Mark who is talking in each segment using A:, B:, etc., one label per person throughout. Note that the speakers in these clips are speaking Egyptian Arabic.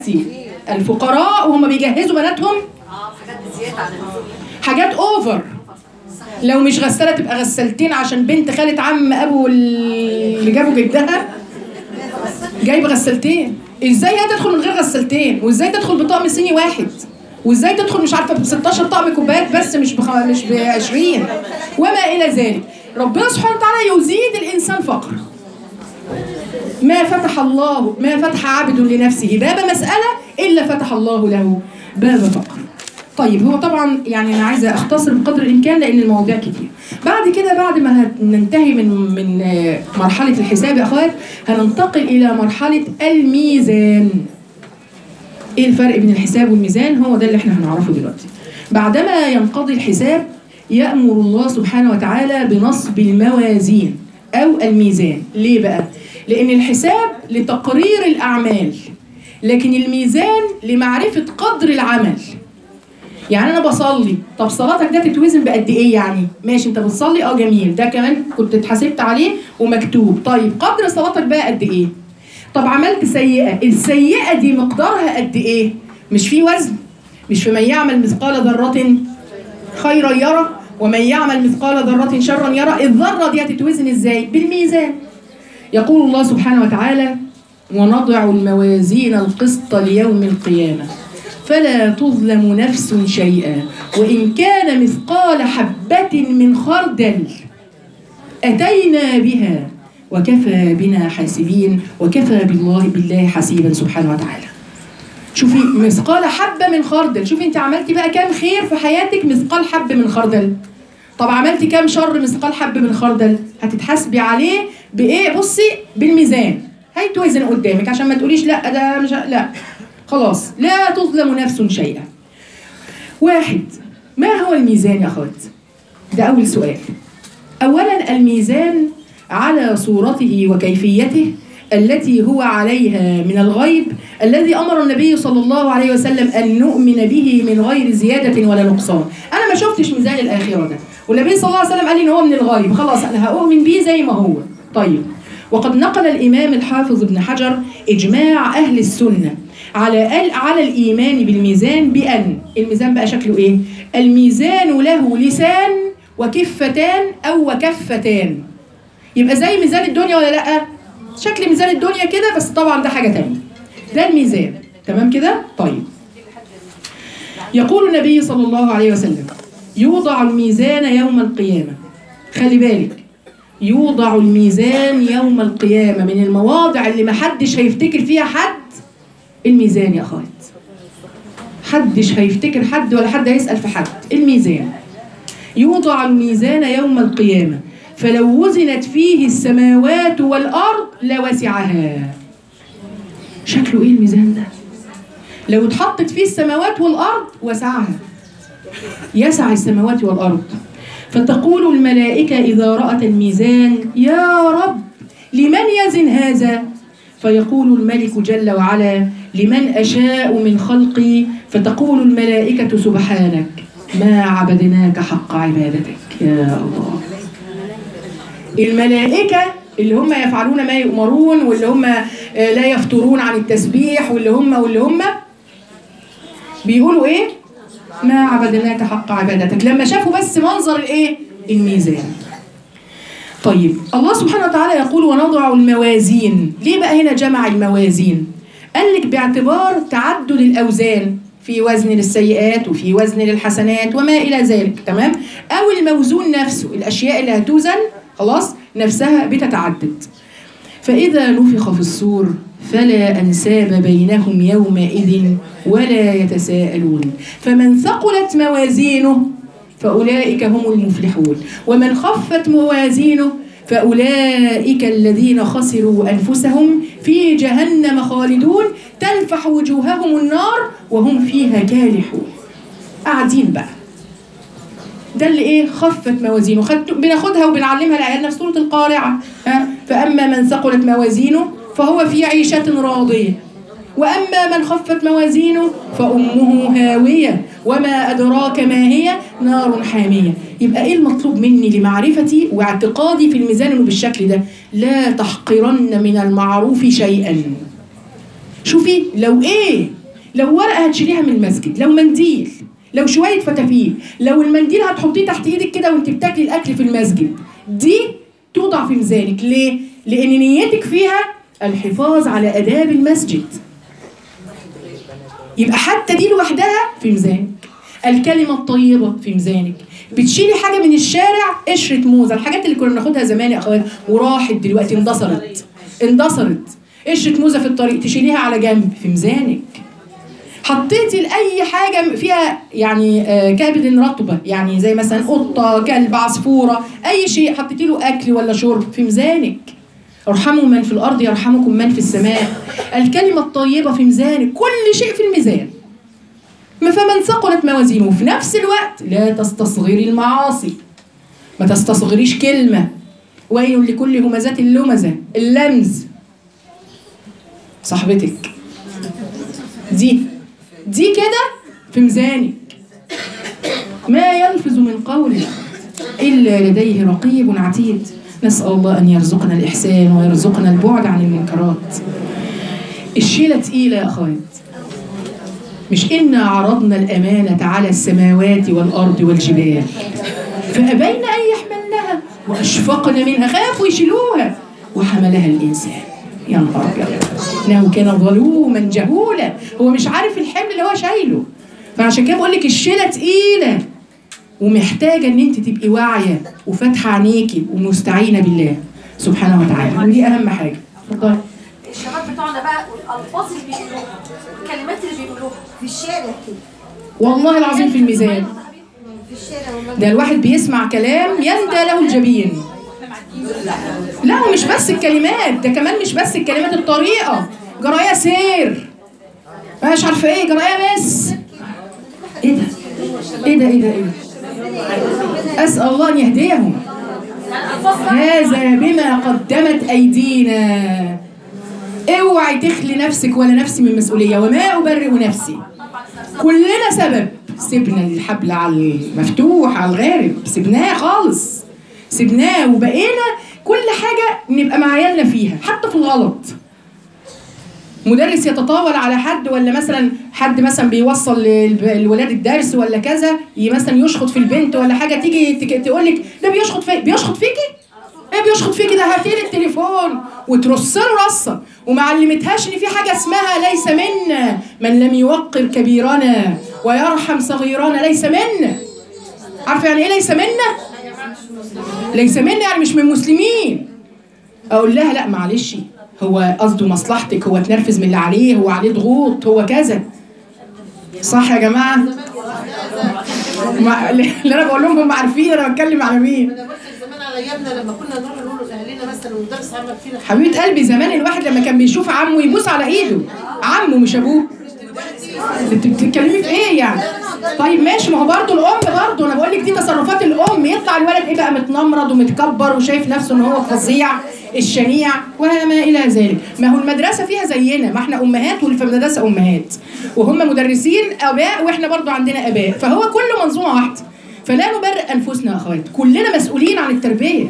A: الفقراء وهم بيجهزوا بناتهم حاجات اوفر لو مش غساله تبقى غسالتين عشان بنت خالة عم ابو اللي جابوا جدها جايب غسالتين ازاي هي تدخل من غير غسالتين وازاي تدخل بطقم صيني واحد وازاي تدخل مش عارفه ب 16 طقم كوبايات بس مش بخ... مش ب 20 وما الى ذلك ربنا سبحانه وتعالى يزيد الانسان فقر ما فتح الله ما فتح عبد لنفسه باب مسألة إلا فتح الله له باب فقر طيب هو طبعا يعني أنا عايزة أختصر بقدر الإمكان لأن المواضيع كتير بعد كده بعد ما ننتهي من من آه، مرحلة الحساب يا أخوات هننتقل إلى مرحلة الميزان إيه الفرق بين الحساب والميزان هو ده اللي احنا هنعرفه دلوقتي بعدما ينقضي الحساب يأمر الله سبحانه وتعالى بنصب الموازين أو الميزان ليه بقى؟ لأن الحساب لتقرير الأعمال لكن الميزان لمعرفة قدر العمل يعني انا بصلي طب صلاتك ده تتوزن بقد ايه يعني ماشي انت بتصلي اه جميل ده كمان كنت اتحاسبت عليه ومكتوب طيب قدر صلاتك بقى قد ايه طب عملت سيئه السيئه دي مقدارها قد ايه مش في وزن مش في من يعمل مثقال ذره خيرا يرى ومن يعمل مثقال ذره شرا يرى الذره دي هتتوزن ازاي بالميزان يقول الله سبحانه وتعالى ونضع الموازين القسط ليوم القيامه فلا تظلم نفس شيئا وإن كان مثقال حبة من خردل أتينا بها وكفى بنا حاسبين وكفى بالله بالله حسيبا سبحانه وتعالى شوفي مثقال حبة من خردل شوفي انت عملتي بقى كام خير في حياتك مثقال حب من خردل طب عملتي كام شر مثقال حب من خردل هتتحاسبي عليه بايه بصي بالميزان هيتوزن قدامك عشان ما تقوليش لا ده مش لا خلاص لا تظلم نفس شيئا واحد ما هو الميزان يا اخوات ده اول سؤال اولا الميزان على صورته وكيفيته التي هو عليها من الغيب الذي امر النبي صلى الله عليه وسلم ان نؤمن به من غير زياده ولا نقصان انا ما شفتش ميزان الاخره ده والنبي صلى الله عليه وسلم قال لي ان هو من الغيب خلاص انا هؤمن بيه زي ما هو طيب وقد نقل الامام الحافظ ابن حجر اجماع اهل السنه على على الايمان بالميزان بان الميزان بقى شكله ايه الميزان له لسان وكفتان او وكفتان يبقى زي ميزان الدنيا ولا لا شكل ميزان الدنيا كده بس طبعا ده حاجه تانية ده الميزان تمام كده طيب يقول النبي صلى الله عليه وسلم يوضع الميزان يوم القيامه خلي بالك يوضع الميزان يوم القيامه من المواضع اللي محدش هيفتكر فيها حد الميزان يا اخوات حدش هيفتكر حد ولا حد هيسأل في حد الميزان يوضع الميزان يوم القيامة فلو وزنت فيه السماوات والأرض لوسعها شكله ايه الميزان ده لو اتحطت فيه السماوات والأرض وسعها يسع السماوات والأرض فتقول الملائكة إذا رأت الميزان يا رب لمن يزن هذا فيقول الملك جل وعلا لمن أشاء من خلقي فتقول الملائكة سبحانك ما عبدناك حق عبادتك يا الله الملائكة اللي هم يفعلون ما يؤمرون واللي هم لا يفترون عن التسبيح واللي هم واللي هم بيقولوا ايه ما عبدناك حق عبادتك لما شافوا بس منظر الايه الميزان طيب الله سبحانه وتعالى يقول ونضع الموازين ليه بقى هنا جمع الموازين قال لك باعتبار تعدد الاوزان في وزن للسيئات وفي وزن للحسنات وما الى ذلك تمام او الموزون نفسه الاشياء اللي هتوزن خلاص نفسها بتتعدد فاذا نفخ في الصور فلا انساب بينهم يومئذ ولا يتساءلون فمن ثقلت موازينه فأولئك هم المفلحون ومن خفت موازينه فأولئك الذين خسروا أنفسهم في جهنم خالدون تلفح وجوههم النار وهم فيها كالحون قاعدين بقى ده اللي ايه خفت موازينه خدت بناخدها وبنعلمها لعيالنا في سوره القارعه ها فاما من ثقلت موازينه فهو في عيشه راضيه واما من خفت موازينه فامه هاويه وما أدراك ما هي نار حامية يبقى إيه المطلوب مني لمعرفتي واعتقادي في الميزان إنه بالشكل ده لا تحقرن من المعروف شيئا شوفي لو ايه لو ورقه هتشيليها من المسجد لو منديل لو شويه فتافيت لو المنديل هتحطيه تحت ايدك كده وانت بتاكلي الاكل في المسجد دي توضع في ميزانك ليه لان نيتك فيها الحفاظ على اداب المسجد يبقى حتى دي لوحدها في ميزانك الكلمة الطيبة في ميزانك بتشيلي حاجة من الشارع قشرة موزة الحاجات اللي كنا بناخدها زمان يا أخوات وراحت دلوقتي اندثرت اندثرت قشرة موزة في الطريق تشيليها على جنب في ميزانك حطيتي لأي حاجة فيها يعني آه، كبد رطبة يعني زي مثلا قطة كلب عصفورة أي شيء حطيتي له أكل ولا شرب في ميزانك ارحموا من في الأرض يرحمكم من في السماء الكلمة الطيبة في ميزانك كل شيء في الميزان ما فمن ثقلت موازينه وفي نفس الوقت لا تستصغري المعاصي ما تستصغريش كلمة ويل لكل همزة لمزة اللمز صاحبتك دي دي كده في ميزانك ما يلفظ من قول إلا لديه رقيب عتيد نسأل الله أن يرزقنا الإحسان ويرزقنا البعد عن المنكرات الشيلة تقيلة يا أخوات مش إنا عرضنا الأمانة على السماوات والأرض والجبال فأبين أن يحملنها وأشفقن منها خافوا يشيلوها وحملها الإنسان يا نهار أبيض إنه كان ظلوما جهولا هو مش عارف الحمل اللي هو شايله فعشان كده بقول لك الشيلة تقيلة ومحتاجة إن أنت تبقي واعية وفاتحة عينيكي ومستعينة بالله سبحانه وتعالى ودي أهم حاجة اتفضلي
B: الشباب بتوعنا بقى والالفاظ اللي بيقولوها والكلمات اللي بيقولوها
C: في الشارع كده
A: والله العظيم في الميزان
C: في الشارع والله
A: ده الواحد بيسمع كلام يندى له الجبين لا ومش بس الكلمات ده كمان مش بس الكلمات الطريقة جراية سير مش عارفة ايه جراية بس ايه ده ايه ده ايه ده ايه ده اسأل الله ان يهديهم هذا بما قدمت ايدينا اوعي تخلي نفسك ولا نفسي من مسؤولية وما ابرئ نفسي كلنا سبب سيبنا الحبل على المفتوح على الغارب سيبناه خالص سيبناه وبقينا كل حاجة نبقى مع عيالنا فيها حتى في الغلط مدرس يتطاول على حد ولا مثلا حد مثلا بيوصل للب- للولاد الدرس ولا كذا ي- مثلا يشخط في البنت ولا حاجه تيجي تقول لك ده بيشخط في بيشخط فيكي ايه بيشخط فيكي ده هاتي لي التليفون وترص له رصه وما علمتهاش ان في حاجه اسمها ليس منا من لم يوقر كبيرنا ويرحم صغيرنا ليس منا عارفه يعني ايه ليس منا ليس منا يعني مش من المسلمين اقول لها لا معلش هو قصده مصلحتك هو تنرفز من اللي عليه هو عليه ضغوط هو كذا صح يا جماعه ما- اللي انا بقول لهم هم عارفين انا بتكلم على مين
D: انا بفكر زمان على ايامنا لما كنا نروح نقول لاهالينا مثلا المدرس عمل فينا
A: حبيبه قلبي زمان الواحد لما كان بيشوف عمه يبوس على ايده عمه مش ابوه انت بتتكلمي في ايه يعني طيب ماشي ما هو برضه الام برضه انا بقول لك دي تصرفات الام يطلع الولد ايه بقى متنمرض ومتكبر وشايف نفسه ان هو فظيع الشنيع وما الى ذلك ما هو المدرسه فيها زينا ما احنا امهات واللي في المدرسه امهات وهم مدرسين اباء واحنا برضه عندنا اباء فهو كله منظومه واحده فلا نبرئ انفسنا يا اخوات كلنا مسؤولين عن التربيه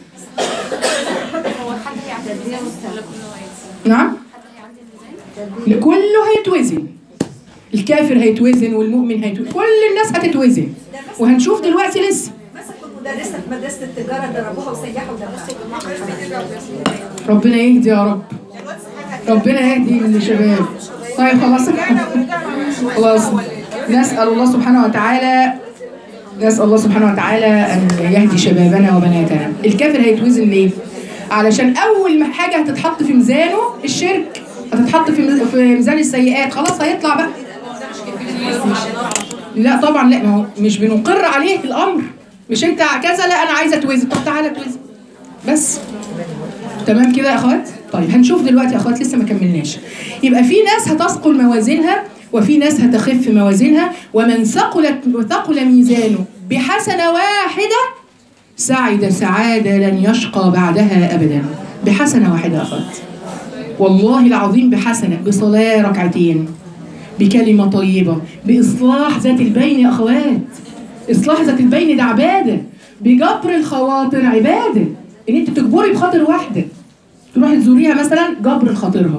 B: هو حد هيعدي الميزان ولا كله هيعدي
A: نعم كله هيتوزن الكافر هيتوزن والمؤمن هيتوزن كل الناس هتتوزن وهنشوف دلوقتي لسه
C: مسكوا مدرسة في مدرسة التجارة ضربوها وسيحوا ودرسوها
A: ربنا يهدي يا رب ربنا يهدي الشباب طيب خلاص خلاص نسأل الله سبحانه وتعالى نسأل الله سبحانه وتعالى أن يهدي شبابنا وبناتنا الكافر هيتوزن ليه؟ علشان أول ما حاجة هتتحط في ميزانه الشرك هتتحط في ميز- في ميزان السيئات خلاص هيطلع بقى لا طبعا لا ما هو مش بنقر عليه الأمر مش أنت كذا لا أنا عايزة أتوزن طب تعالى اتوزن بس تمام كده يا اخوات طيب هنشوف دلوقتي يا اخوات لسه ما كملناش يبقى في ناس هتثقل موازينها وفي ناس هتخف موازينها ومن ثقلت ثقل ميزانه بحسنه واحده سعد سعاده لن يشقى بعدها ابدا بحسنه واحده يا اخوات والله العظيم بحسنه بصلاه ركعتين بكلمه طيبه باصلاح ذات البين يا اخوات اصلاح ذات البين ده عباده بجبر الخواطر عباده ان انت تجبري بخاطر واحده تروحي تزوريها مثلا جبر خاطرها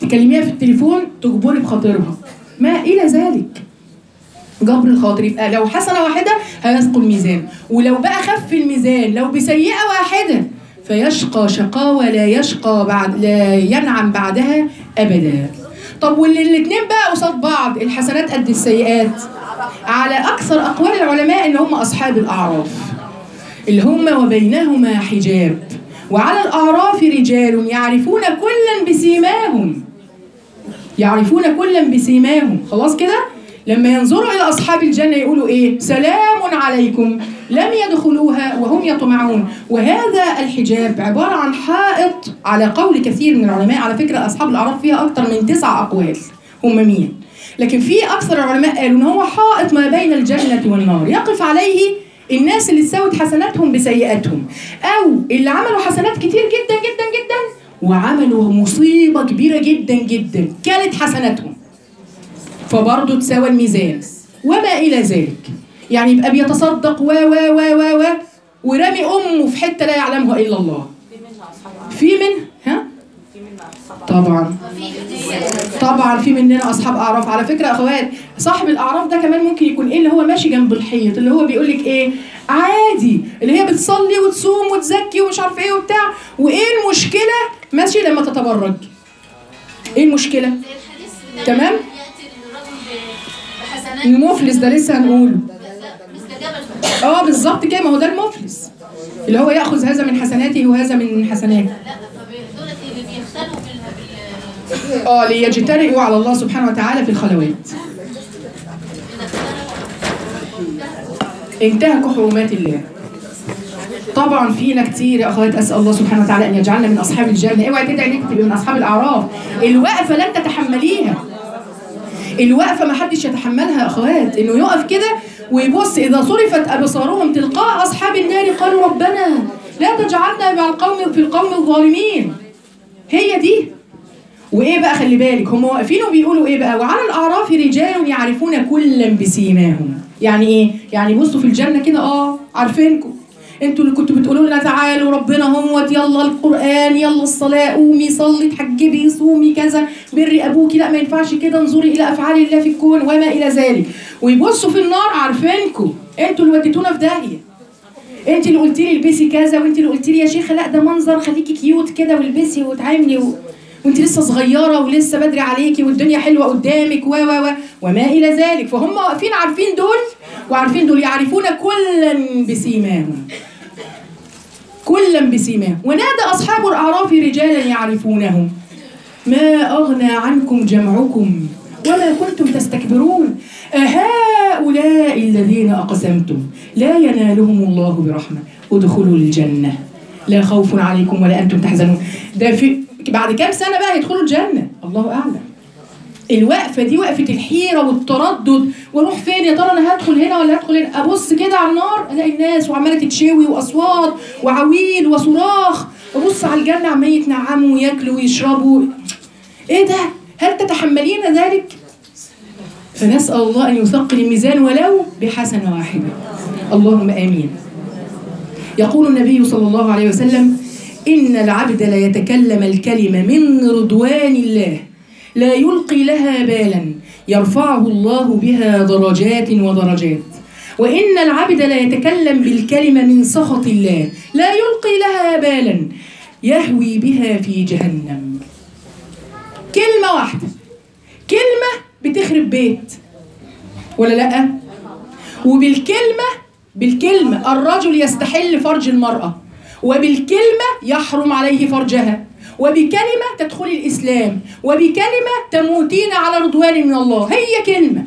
A: تكلميها في التليفون تجبري بخاطرها ما الى ذلك جبر الخاطر يبقى لو حسنه واحده هيثقل ميزان ولو بقى خف الميزان لو بسيئه واحده فيشقى شقاوة لا يشقى بعد لا ينعم بعدها ابدا طب واللي الاثنين بقى قصاد بعض الحسنات قد السيئات على اكثر اقوال العلماء ان هم اصحاب الاعراف اللي هم وبينهما حجاب وعلى الاعراف رجال يعرفون كلا بسيماهم يعرفون كلا بسيماهم خلاص كده لما ينظروا الى اصحاب الجنه يقولوا ايه سلام عليكم لم يدخلوها وهم يطمعون وهذا الحجاب عباره عن حائط على قول كثير من العلماء على فكره اصحاب الاعراف فيها اكثر من تسع اقوال هم مين لكن في اكثر العلماء قالوا ان هو حائط ما بين الجنه والنار يقف عليه الناس اللي سوت حسناتهم بسيئاتهم او اللي عملوا حسنات كتير جدا جدا جدا وعملوا مصيبه كبيره جدا جدا كانت حسناتهم فبرضه تساوى الميزان وما الى ذلك يعني يبقى بيتصدق و و و و و ورامي امه في حته لا يعلمها الا الله في من ها طبعا طبعا في مننا اصحاب اعراف على فكره يا اخوات صاحب الاعراف ده كمان ممكن يكون ايه اللي هو ماشي جنب الحيط اللي هو بيقول لك ايه عادي اللي هي بتصلي وتصوم وتزكي ومش عارف ايه وبتاع وايه المشكله ماشي لما تتبرج ايه المشكله
B: الحديث بتاع
A: تمام.
B: ياتي الرجل ب- بحسنات
A: المفلس ده لسه هنقوله
B: مثل جبل
A: اه بالظبط كده ما هو ده المفلس اللي هو ياخذ هذا من حسناته وهذا من حسناته
B: لا فدولت اللي بيختلوا بال بال
A: اه ليجترئوا على الله سبحانه وتعالى في الخلوات انتهكوا حرمات الله طبعا فينا كتير يا اخوات اسال الله سبحانه وتعالى ان يجعلنا من اصحاب الجنه اوعي تدعي انك تبقي من اصحاب الاعراف الوقفه لن تتحمليها الوقفه ما حدش يتحملها يا اخوات انه يقف كده ويبص اذا صرفت ابصارهم تلقاء اصحاب النار قالوا ربنا لا تجعلنا مع القوم في القوم الظالمين هي دي وايه بقى خلي بالك هم واقفين وبيقولوا ايه بقى وعلى الاعراف رجال يعرفون كلا بسيماهم يعني ايه يعني بصوا في الجنه كده اه عارفينكم انتوا اللي كنتوا بتقولوا لنا تعالوا ربنا هوت يلا القران يلا الصلاه قومي صلي تحجبي صومي كذا بري ابوكي لا ما ينفعش كده انظري الى افعال الله في الكون وما الى ذلك ويبصوا في النار عارفينكم انتوا اللي وديتونا في داهيه انت اللي قلتي لي البسي كذا وانت اللي قلتي لي يا شيخه لا ده منظر خليكي كيوت كده والبسي وتعاملي و... وانت لسه صغيره ولسه بدري عليكي والدنيا حلوه قدامك و و و وما الى ذلك فهم واقفين عارفين دول وعارفين دول يعرفون كلا بسيماهم كلا بسيماهم ونادى اصحاب الاعراف رجالا يعرفونهم ما اغنى عنكم جمعكم وما كنتم تستكبرون أهؤلاء الذين أقسمتم لا ينالهم الله برحمة ادخلوا الجنة لا خوف عليكم ولا أنتم تحزنون ده في بعد كام سنة بقى يدخلوا الجنة الله أعلم الوقفة دي وقفة الحيرة والتردد واروح فين يا ترى انا هدخل هنا ولا هدخل هنا ابص كده على النار الاقي الناس وعمالة تتشوي واصوات وعويل وصراخ ابص على الجنة عمال يتنعموا وياكلوا ويشربوا ايه ده هل تتحملين ذلك فنسأل الله أن يثقل الميزان ولو بحسنة واحدة اللهم آمين يقول النبي صلى الله عليه وسلم إن العبد لا يتكلم الكلمة من رضوان الله لا يلقي لها بالا يرفعه الله بها درجات ودرجات وإن العبد لا يتكلم بالكلمة من سخط الله لا يلقي لها بالا يهوي بها في جهنم كلمة واحدة كلمة بتخرب بيت ولا لأ؟ وبالكلمة بالكلمة الرجل يستحل فرج المرأة وبالكلمة يحرم عليه فرجها وبكلمة تدخل الإسلام وبكلمة تموتين على رضوان من الله هي كلمة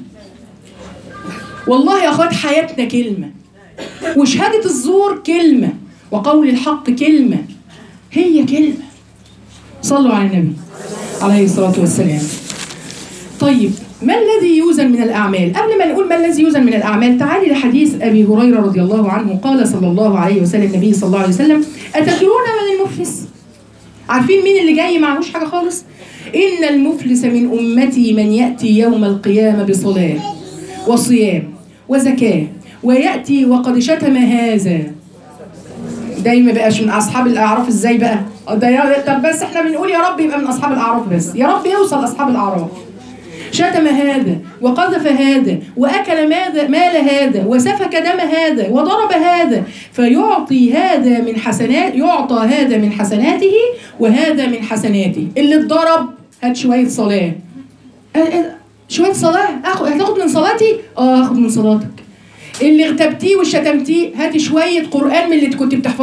A: والله يا أخوات حياتنا كلمة وشهادة الزور كلمة وقول الحق كلمة هي كلمة صلوا على النبي عليه الصلاة والسلام طيب ما الذي يوزن من الأعمال؟ قبل ما نقول ما الذي يوزن من الأعمال تعالي لحديث أبي هريرة رضي الله عنه قال صلى الله عليه وسلم النبي صلى الله عليه وسلم أتدرون من المفلس؟ عارفين مين اللي جاي معهوش حاجة خالص؟ إن المفلس من أمتي من يأتي يوم القيامة بصلاة وصيام وزكاة ويأتي وقد شتم هذا دايما بقاش من أصحاب الأعراف إزاي بقى؟ ده يا طب بس احنا بنقول يا رب يبقى من اصحاب الاعراف بس يا رب يوصل اصحاب الاعراف شتم هذا وقذف هذا واكل ماذا مال هذا وسفك دم هذا وضرب هذا فيعطي هذا من حسنات يعطى هذا من حسناته وهذا من حسناته اللي اتضرب هات شويه صلاه آه، آه، شويه صلاه اخد هتاخد من صلاتي اه هاخد من صلاتك اللي اغتبتيه وشتمتيه هاتي شويه قران من اللي كنت بتحفظيه